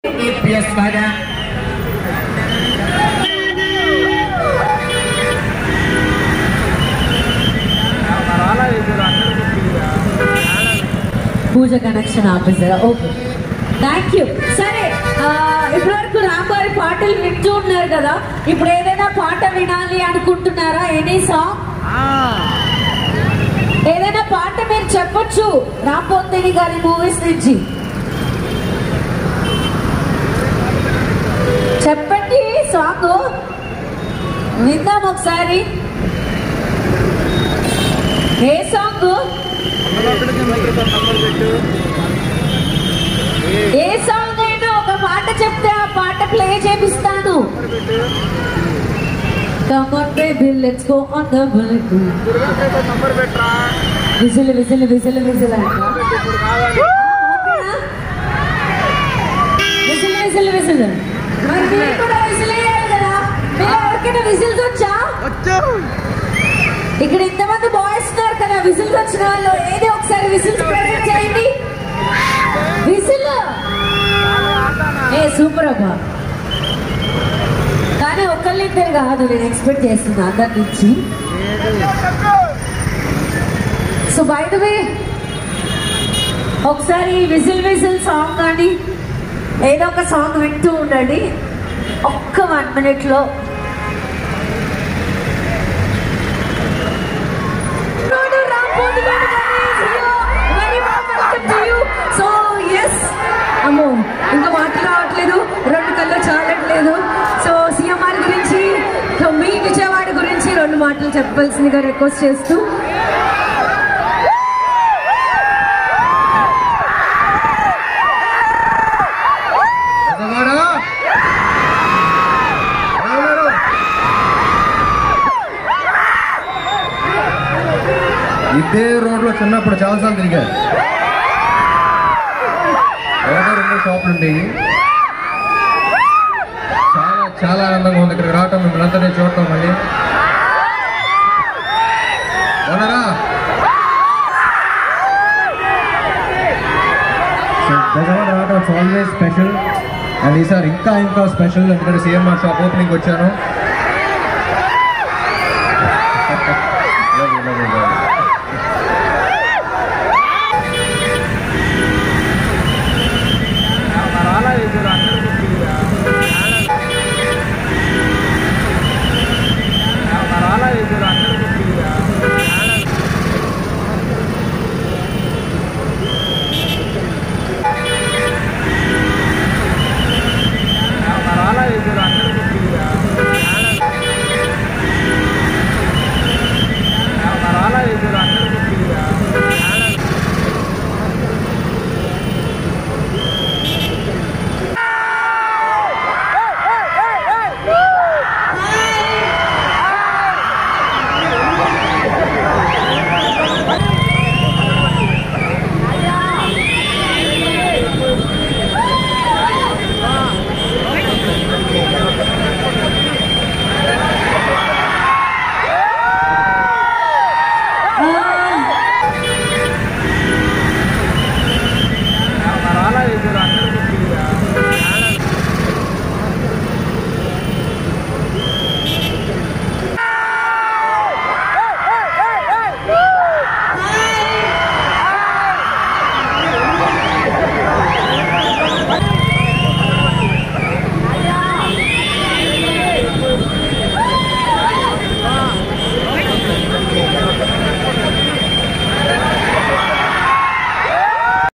APS వాగా పూజ connection ఆపేసారా ఓకే థ్యాంక్ యూ సరే ఆ, ఇప్పటివరకు రాంబారి పాటలు వింటూ ఉన్నారు కదా ఇప్పుడు ఏదైనా పాట వినాలి అనుకుంటున్నారా ఎనీ సాంగ్ ఏదైనా పాట మీరు చెప్పొచ్చు రాంపోతిని గారి మూవీస్ నుంచి చెప్పండి సాంగ్ విందాం ఒకసారి ఏ సాంగ్ ఏ సాంగ్ అయినా ఒక పాట చెప్తే ఆ పాట ప్లే చేపిస్తాను Come on baby, let's go on the bullet. Whistle whistle whistle whistle అంట విజిల్ విజిల్ విజిల్ మరి మీరు కూడా విజిల్ వేయాలి కదా మీరు ఎవరికైనా విజిల్స్ వచ్చా ఇక్కడ ఇంతమంది బాయ్స్ ఉన్నారు కదా విజిల్స్ వచ్చిన వాళ్ళు ఏది ఒకసారి విజిల్స్ ప్రెజెంట్ చేయండి విజిల్ ఏ సూపర్ అబ్బా కానీ ఒక్కళ్ళిద్దరు కాదు నేను ఎక్స్పెక్ట్ చేస్తున్నా అందరి నుంచి సో బై ద వే ఒకసారి విజిల్ విజిల్ సాంగ్ కానీ ఏదో ఒక సాంగ్ వింటూ ఉండండి ఒక్క వన్ మినిట్లో సో ఎస్ అమ్మో ఇంకా మాటలు రావట్లేదు రెండు కళ్ళు చాలట్లేదు సో సీఎంఆర్ గురించి సో మీ విజయవాడ గురించి రెండు మాటలు చెప్పాల్సిందిగా రిక్వెస్ట్ చేస్తూ పెద్దవాడా? ఎవరు? ఇదే రోడ్లో చిన్నప్పుడు చాలాసార్లు తిరిగా ఒకటో రెండు షాపులు ఉండేవి చాలా చాలా ఆనందంగా ఉంది ఇక్కడికి రావటం మిమ్మల్ని అందరినీ చూడటం మళ్ళీ అవునరా సో బెజవాడ రావడం ఇట్స్ ఆల్వేస్ స్పెషల్ అండ్ ఈసారి ఇంకా ఇంకా స్పెషల్ ఎందుకంటే సిఎంఆర్ షాప్ ఓపెనింగ్ వచ్చాను